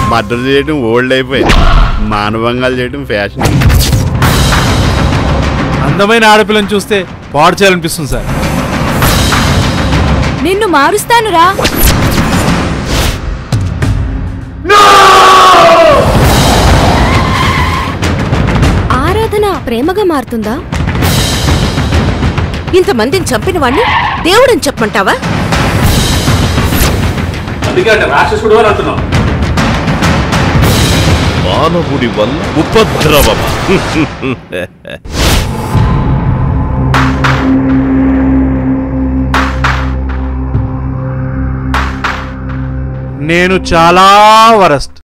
murder చేయడం old అయిపోయింది మానవంగాలు చేయడం ఫ్యాషన్ అందమైన ఆడపిల్లని చూస్తే పాడు చేయాలనిపిస్తుంది సార్ నిన్ను మారుస్తానురా ఆరాధన ప్రేమగా మారుతుందా ఇంతమందిని చంపిన వాణ్ణి దేవుడని చెప్పమంటావా అందుకే అంటే రాక్షసుడు అని అంటున్నాం మానవుడి వల్ల ఉపద్రవమ నేను చాలా వరస్ట్